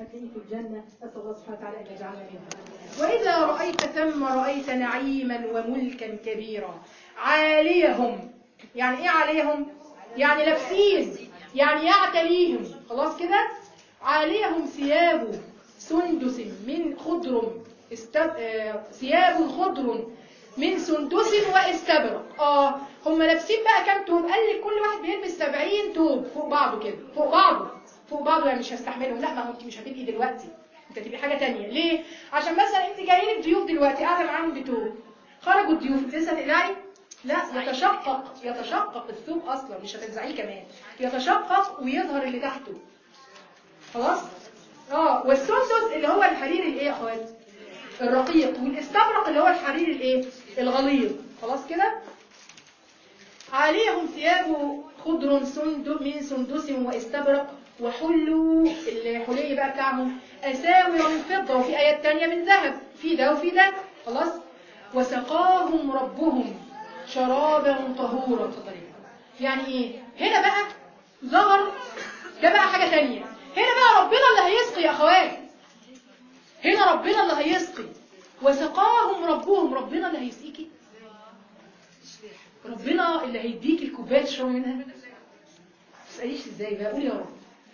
هتلاقيه في الجنة أسأل الله سبحانه وتعالى أن يجعلنا منها وإذا رأيت ثم رأيت نعيما وملكا كبيرا عاليهم يعني إيه عاليهم؟ يعني لابسين يعني يعتليهم خلاص كده عاليهم ثياب سندس من خضر است... آه، ثياب خضر من سندس واستبرق اه هم لابسين بقى كام توب قال لي كل واحد بيلبس 70 توب فوق بعضه كده فوق بعضه فوق بعضه يعني مش هستحملهم لا ما هو انت مش هتبقي دلوقتي انت هتبقي حاجه تانية ليه عشان مثلا انت جاي لك ضيوف دلوقتي قاعده معاهم بتوب خرجوا الضيوف انت لسه تقلعي لا يتشقق يتشقق الثوب اصلا مش هتنزعيه كمان يتشقق ويظهر اللي تحته خلاص اه والسندس اللي هو الحرير الايه يا اخوات الرقيق والاستبرق اللي هو الحرير الايه الغليظ خلاص كده عليهم ثياب خضر سند من سندس واستبرق وحلوا الحلي بقى بتاعهم اساور من فضه وفي ايات تانية من ذهب في ده وفي ده خلاص وسقاهم ربهم شرابا طهورا اتفضلي. يعني ايه هنا بقى ظهر ده بقى حاجه تانية هنا بقى ربنا اللي هيسقي يا اخوات هنا ربنا اللي هيسقي وسقاهم ربهم ربنا اللي هيسقيكي ربنا اللي هيديك الكوبايه تشربي منها ما تساليش ازاي بقى قول يا رب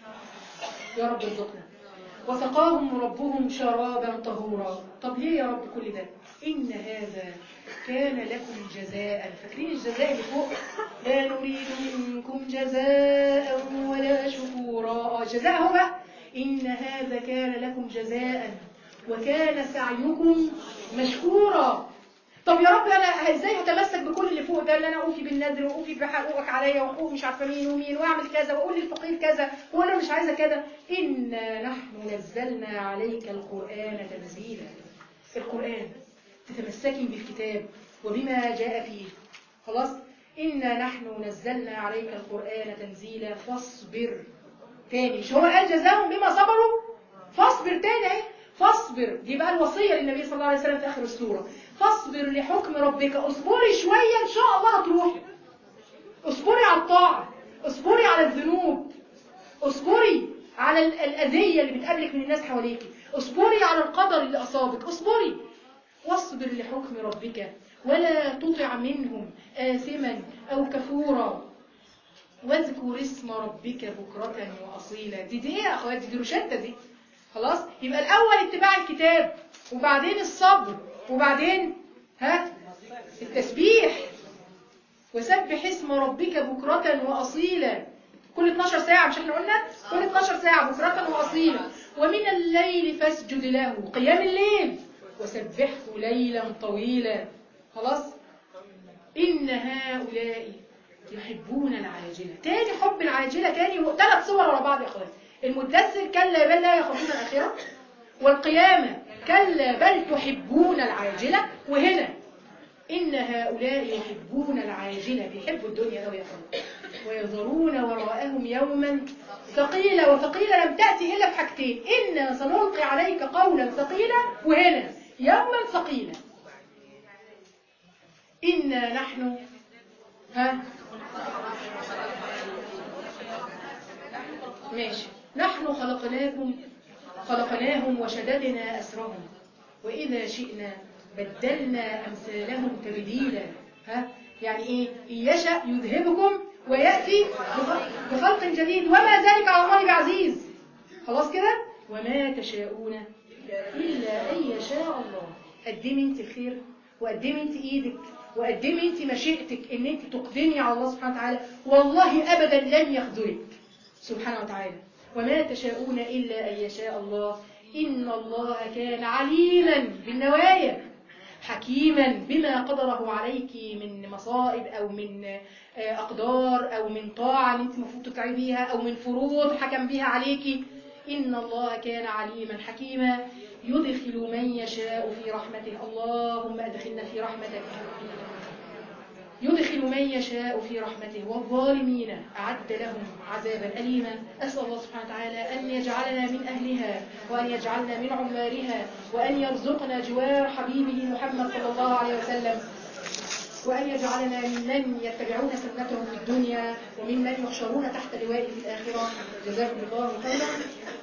يا رب ارزقنا وسقاهم ربهم شرابا طهورا طب ليه يا رب كل ده ان هذا كان لكم جزاء فاكرين الجزاء اللي فوق لا نريد منكم جزاء ولا شكورا آه، جزاء هو بقى ان هذا كان لكم جزاء وكان سعيكم مشكورا طب يا رب انا ازاي هتمسك بكل اللي فوق ده اللي انا اوفي بالنذر واوفي بحقوقك عليا وحقوق مش عارفه مين ومين واعمل كذا واقول للفقير كذا وانا مش عايزه كذا انا نحن نزلنا عليك القران تنزيلا القران تتمسكي بالكتاب وبما جاء فيه خلاص انا نحن نزلنا عليك القران تنزيلا فاصبر تاني مش هو قال جزاهم بما صبروا فاصبر تاني اهي فاصبر دي بقى الوصيه للنبي صلى الله عليه وسلم في اخر السوره فاصبر لحكم ربك اصبري شويه ان شاء الله هتروحي اصبري على الطاعه اصبري على الذنوب اصبري على ال- الاذيه اللي بتقابلك من الناس حواليكي اصبري على القدر اللي اصابك اصبري واصبر لحكم ربك ولا تطع منهم آثما أو كفورا واذكر اسم ربك بكرة وأصيلا دي دي ايه يا اخوات دي, دي روشتة دي خلاص يبقى الأول اتباع الكتاب وبعدين الصبر وبعدين ها التسبيح وسبح اسم ربك بكرة وأصيلا كل 12 ساعة مش احنا قلنا كل 12 ساعة بكرة وأصيلا ومن الليل فاسجد له قيام الليل وسبحه ليلا طويلا خلاص إن هؤلاء يحبون العاجلة تاني حب العاجلة تاني ثلاث صور ورا بعض يا اخوان المدثر كلا بل لا يخافون الآخرة والقيامة كلا بل تحبون العاجلة وهنا إن هؤلاء يحبون العاجلة بيحبوا الدنيا أوي يا اخوان ويذرون وراءهم يوما ثقيلا وثقيلا لم تأتي إلا بحاجتين إنا سنلقي عليك قولا ثقيلا وهنا يوما ثقيلا إنا نحن ها ماشي نحن خلقناكم خلقناهم وشددنا أسرهم وإذا شئنا بدلنا أمثالهم تبديلا ها يعني إيه إن يشأ يذهبكم ويأتي بخ- بخلق جديد وما ذلك على الله بعزيز خلاص كده وما تشاءون إلا أن يشاء الله قدمي انت الخير وقدمي انت ايدك وقدمي انت مشيئتك ان انت تقدمي على الله سبحانه وتعالى والله ابدا لن يخذلك سبحانه وتعالى وما تشاءون الا ان يشاء الله ان الله كان عليما بالنوايا حكيما بما قدره عليك من مصائب او من آه، اقدار او من طاعه انت المفروض تطيعي بيها او من فروض حكم بها عليكي إن الله كان عليما حكيما يدخل من يشاء في رحمته اللهم أدخلنا في رحمتك يدخل من يشاء في رحمته والظالمين أعد لهم عذابا أليما أسأل الله سبحانه وتعالى أن يجعلنا من أهلها وأن يجعلنا من عمارها وأن يرزقنا جوار حبيبه محمد صلى الله عليه وسلم وأن يجعلنا ممن يتبعون سنته في الدنيا وممن يحشرون تحت لوائه في الآخرة جزاكم الله خيرا